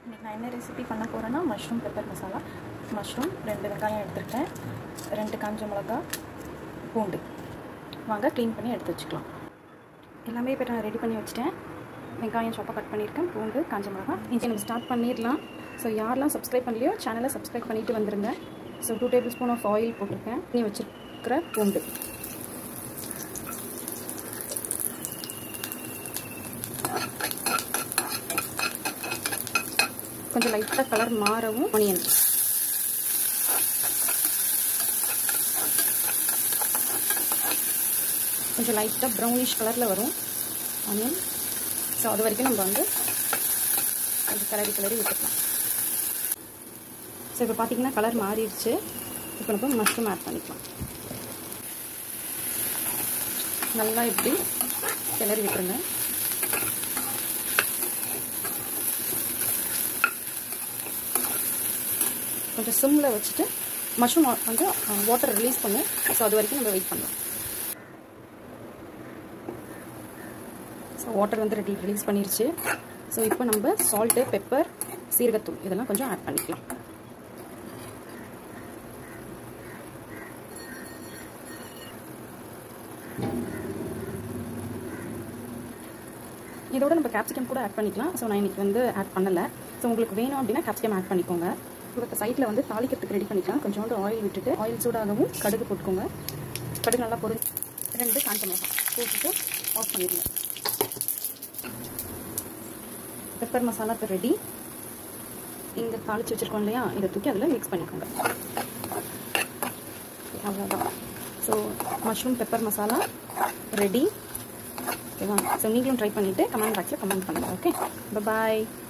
இன்றைக்கி நான் என்ன ரெசிபி பண்ண போகிறேன்னா மஷ்ரூம் பெப்பர் மசாலா மஷ்ரூம் ரெண்டு வெங்காயம் எடுத்துருக்கேன் ரெண்டு காஞ்ச மிளகா பூண்டு வாங்க க்ளீன் பண்ணி எடுத்து வச்சுக்கலாம் எல்லாமே இப்போ நான் ரெடி பண்ணி வச்சுட்டேன் வெங்காயம் சோப்பா கட் பண்ணியிருக்கேன் பூண்டு காஞ்ச மிளகா இன்றைக்கி நம்ம ஸ்டார்ட் பண்ணிடலாம் ஸோ யாரெல்லாம் சப்ஸ்கிரைப் பண்ணலையோ சேனலை சப்ஸ்கிரைப் பண்ணிவிட்டு வந்துருங்க so two tablespoon of oil போட்டிருக்கேன் பண்ணி வச்சுருக்கிற பூண்டு கொஞ்சம் லைட்டாக கலர் மாறவும் ஆனியன் கொஞ்சம் லைட்டாக ப்ரௌனிஷ் கலரில் வரும் ஆனியன் ஸோ அது வரைக்கும் நம்ம வந்து கொஞ்சம் கலரி கலரி விட்டுக்கலாம் ஸோ இப்போ பார்த்தீங்கன்னா கலர் மாறிடுச்சு இப்போ நம்ம மஷ்ரூம் ஆட் பண்ணிக்கலாம் நல்லா இப்படி கிளறி விட்டுருங்க கொஞ்சம் சிம்மில் வச்சுட்டு மஷ்ரூம் வந்து வாட்டர் ரிலீஸ் பண்ணு ஸோ அது வரைக்கும் நம்ம வெயிட் பண்ணலாம் ஸோ வாட்டர் வந்து ரெடி ரிலீஸ் பண்ணிருச்சு ஸோ இப்போ நம்ம சால்ட்டு பெப்பர் சீரகத்தூள் இதெல்லாம் கொஞ்சம் ஆட் பண்ணிக்கலாம் இதோட நம்ம கேப்சிகம் கூட ஆட் பண்ணிக்கலாம் ஸோ நான் இன்றைக்கி வந்து ஆட் பண்ணலை ஸோ உங்களுக்கு வேணும் அப்படின்னா கேப்சிகம் ஆட் பண்ணிக்கோங்க இப்போ சைடில் வந்து தாளிக்கிறதுக்கு ரெடி பண்ணிக்கலாம் கொஞ்சோண்டு ஆயில் விட்டுட்டு ஆயில் சூடாகவும் கடுகு போட்டுக்கோங்க கடுகு நல்லா பொரு ரெண்டு காஞ்ச மிளகாய் போட்டுட்டு ஆஃப் பண்ணிடுங்க பெப்பர் மசாலா இப்போ ரெடி இங்கே தாளித்து வச்சுருக்கோம் இல்லையா இதை தூக்கி அதில் மிக்ஸ் பண்ணிக்கோங்க அவ்வளோதான் so mushroom pepper masala ready ஓகேவா ஸோ நீங்களும் ட்ரை பண்ணிவிட்டு கமெண்ட் பாக்ஸில் கமெண்ட் பண்ணுங்கள் ஓகே பாய்